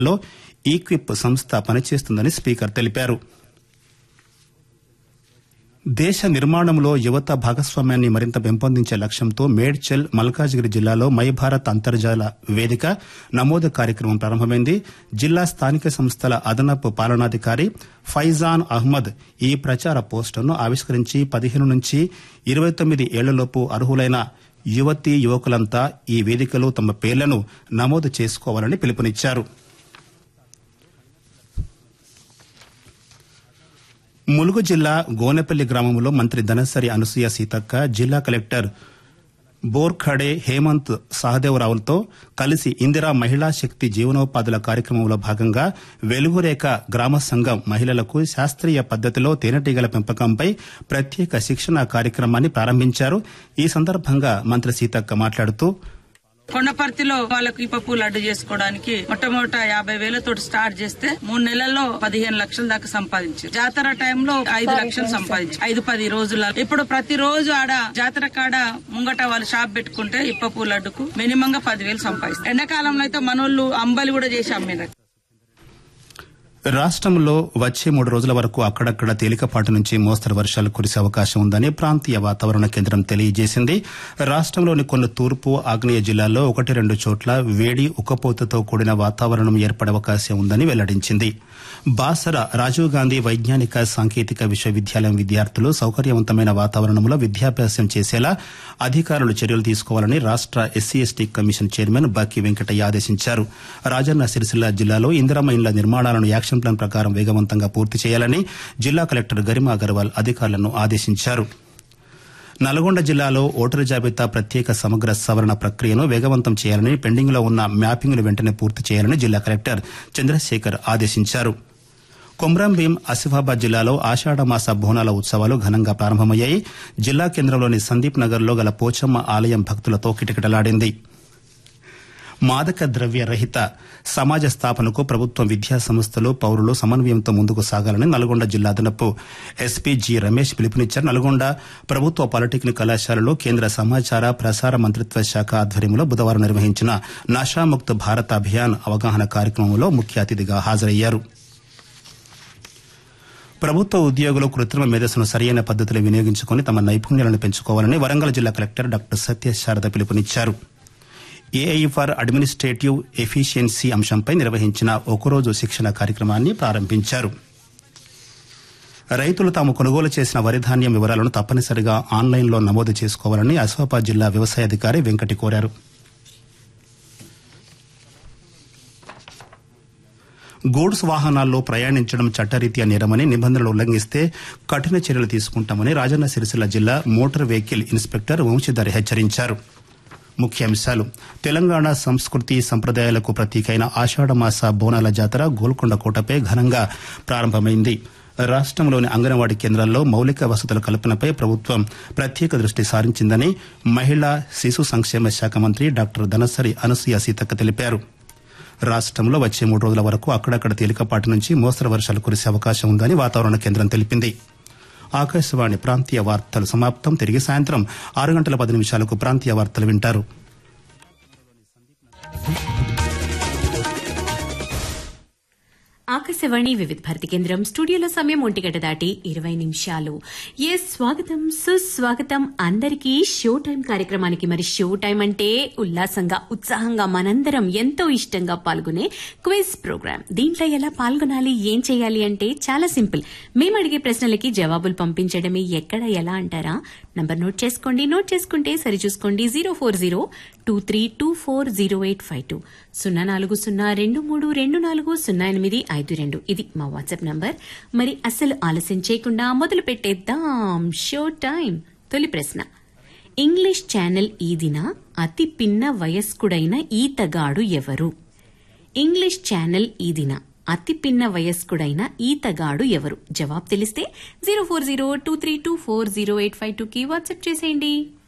లో ఈక్విప్ సంస్థ పనిచేస్తుందని స్పీకర్ తెలిపారు దేశ నిర్మాణంలో యువత భాగస్వామ్యాన్ని మరింత పెంపొందించే లక్ష్యంతో మేడ్చల్ మల్కాజిగిరి జిల్లాలో మై భారత్ అంతర్జాల వేదిక నమోదు కార్యక్రమం ప్రారంభమైంది జిల్లా స్థానిక సంస్థల అదనపు పాలనాధికారి ఫైజాన్ అహ్మద్ ఈ ప్రచార పోస్టర్ను ఆవిష్కరించి పదిహేను నుంచి ఇరవై తొమ్మిది ఏళ్లలోపు అర్హులైన యువతీ యువకులంతా ఈ వేదికలో తమ పేర్లను నమోదు చేసుకోవాలని పిలుపునిచ్చారు ములుగు జిల్లా గోనెపల్లి గ్రామంలో మంత్రి ధనసరి అనసూయ సీతక్క జిల్లా కలెక్టర్ బోర్ఖడే హేమంత్ సహదేవరావులతో కలిసి ఇందిరా మహిళా శక్తి జీవనోపాధుల కార్యక్రమంలో భాగంగా వెలుగురేఖ గ్రామ సంఘం మహిళలకు శాస్త్రీయ పద్దతిలో తేనెటీగల పెంపకంపై ప్రత్యేక శిక్షణ కార్యక్రమాన్ని ప్రారంభించారు ఈ సందర్భంగా మంత్రి సీతక్క మాట్లాడుతూ కొండపర్తిలో వాళ్ళకు ఈ పప్పు లడ్డు చేసుకోవడానికి మొట్టమొదట యాభై వేలతో స్టార్ట్ చేస్తే మూడు నెలల్లో పదిహేను లక్షల దాకా సంపాదించారు జాతర టైంలో ఐదు లక్షలు సంపాదించారు ఐదు పది రోజుల ఇప్పుడు ప్రతి రోజు ఆడ జాతర కాడ ముంగట వాళ్ళు షాప్ పెట్టుకుంటే ఇప్పపు లడ్డుకు మినిమం గా పదివేలు సంపాదిస్తారు ఎండాకాలంలో అయితే మనోళ్ళు అంబలి కూడా చేసి అమ్మినారు రాష్ట్రంలో వచ్చే మూడు రోజుల వరకు అక్కడక్కడ తేలికపాటి నుంచి మోస్తరు వర్షాలు కురిసే అవకాశం ఉందని ప్రాంతీయ వాతావరణ కేంద్రం తెలియజేసింది రాష్ట్రంలోని కొన్ని తూర్పు ఆగ్నేయ జిల్లాల్లో ఒకటి రెండు చోట్ల వేడి ఉక్కపోతతో కూడిన వాతావరణం ఏర్పడే అవకాశం ఉందని వెల్లడించింది బాసర రాజీవ్ గాంధీ వైజ్ఞానిక సాంకేతిక విశ్వవిద్యాలయం విద్యార్థులు సౌకర్యవంతమైన వాతావరణంలో విద్యాభ్యాసం చేసేలా అధికారులు చర్యలు తీసుకోవాలని రాష్ట SC ST commission chairman Bakki Venkataiah ఆదేశించారు రాజన్న సిరిసిల్ల జిల్లాలో ఇందిరమ్మ ఇండ్ల నిర్మాణాలను యాక్షన్ ప్లాన్ ప్రకారం వేగవంతంగా పూర్తి చేయాలని జిల్లా కలెక్టర్ గరిమా అగర్వాల్ అధికారులను ఆదేశించారు నల్గొండ జిల్లాలో ఓటరు జాబితా ప్రత్యేక సమగ్ర సవరణ ప్రక్రియను వేగవంతం చేయాలని పెండింగ్ లో ఉన్న మ్యాపింగ్ను వెంటనే పూర్తి చేయాలని జిల్లా కలెక్టర్ చంద్రశేఖర్ ఆదేశించారు కొమ్రంభీం ఆసిఫాబాద్ జిల్లాలో ఆషాఢమాస బోనాల ఉత్సవాలు ఘనంగా ప్రారంభమయ్యాయి జిల్లా కేంద్రంలోని సందీప్ నగర్లో గల పోచమ్మ ఆలయం భక్తులతో కిటకిటలాడింది మాదక ద్రవ్య రహిత సమాజ స్థాపనకు ప్రభుత్వం విద్యా సంస్థలు పౌరులు సమన్వయంతో ముందుకు సాగాలని నల్గొండ జిల్లా అదనపు ఎస్పీ జి రమేష్ పిలుపునిచ్చారు నల్గొండ ప్రభుత్వ పాలిటెక్నిక్ కళాశాలలో కేంద్ర సమాచార ప్రసార మంత్రిత్వ శాఖ ఆధ్వర్యంలో బుధవారం నిర్వహించిన నషాముక్త భారత్ అభియాన్ అవగాహన కార్యక్రమంలో ముఖ్య అతిథిగా హాజరయ్యారు ప్రభుత్వ ఉద్యోగులు కృత్రిమ మేధస్సును సరియైన పద్దతిలో వినియోగించుకుని తమ నైపుణ్యాలను పెంచుకోవాలని వరంగల్ జిల్లా కలెక్టర్ డాక్టర్ సత్యశారద పిలుపునిచ్చారు ఏఐ ఫర్ అడ్మినిస్ట్రేటివ్ ఎఫిషియన్సీ అంశంపై నిర్వహించిన ఒకరోజు శిక్షణ కార్యక్రమాన్ని ప్రారంభించారు రైతులు తాము కొనుగోలు చేసిన వరి ధాన్యం వివరాలను తప్పనిసరిగా ఆన్లైన్లో నమోదు చేసుకోవాలని ఆసిఫాబాద్ జిల్లా వ్యవసాయాధికారి వెంకటి కోరారు గూడ్స్ వాహనాల్లో ప్రయాణించడం చట్టరీత్యా నేరమని నిబంధనలు ఉల్లంఘిస్తే కఠిన చర్యలు తీసుకుంటామని రాజన్న సిరిసిల్ల జిల్లా మోటార్ వెహికల్ ఇన్స్పెక్టర్ వంశీధర్ హెచ్చరించారు ముఖ్యాంశాలు తెలంగాణ సంస్కృతి సంప్రదాయాలకు ప్రతీకైన ఆషాఢమాస బోనాల జాతర గోల్కొండ కోటపై ఘనంగా ప్రారంభమైంది రాష్టంలోని అంగన్వాడీ కేంద్రాల్లో మౌలిక వసతుల కల్పనపై ప్రభుత్వం ప్రత్యేక దృష్టి సారించిందని మహిళా శిశు సంక్షేమ శాఖ మంత్రి డాక్టర్ ధనసరి అనసూయ సీతక్క తెలిపారు రాష్టంలో వచ్చే మూడు రోజుల వరకు అక్కడక్కడ తేలికపాటి నుంచి మోస్తరు వర్షాలు కురిసే అవకాశం ఉందని వాతావరణ కేంద్రం తెలిపింది ఆకాశవాణి ప్రాంతీయ వార్తలు సమాప్తం తిరిగి సాయంత్రం ఆరు గంటల పది నిమిషాలకు ప్రాంతీయ వార్తలు వింటారు ఆకాశవాణి వివిధ భారతి కేంద్రం స్టూడియోలో సమయం ఒంటిగంట దాటి ఇరవై నిమిషాలు ఏ స్వాగతం సుస్వాగతం అందరికీ షో టైం కార్యక్రమానికి మరి షో టైం అంటే ఉల్లాసంగా ఉత్సాహంగా మనందరం ఎంతో ఇష్టంగా పాల్గొనే క్విజ్ ప్రోగ్రామ్ దీంట్లో ఎలా పాల్గొనాలి ఏం చేయాలి అంటే చాలా సింపుల్ మేము అడిగే ప్రశ్నలకి జవాబులు పంపించడమే ఎక్కడ ఎలా అంటారా నంబర్ నోట్ చేసుకోండి నోట్ చేసుకుంటే సరిచూసుకోండి zero four zero two three two four zero eight five two సున్నా నాలుగు సున్నా రెండు మూడు రెండు నాలుగు సున్నా ఎనిమిది ఐదు రెండు ఇది మా వాట్సాప్ నంబర్ మరి అస్సలు ఆలస్యం చేయకుండా మొదలు పెట్టేద్దాం షో టైం తొలి ప్రశ్న ఇంగ్లీష్ ఛానల్ ఈ దిన అతి పిన్న వయస్కుడైన ఈతగాడు ఎవరు ఇంగ్లీష్ ఛానల్ ఈ దిన అతి పిన్న వయస్కుడైన ఈతగాడు ఎవరు జవాబు తెలిస్తే zero four zero two three two four zero eight five టూకి వాట్సాప్ చేసేయండి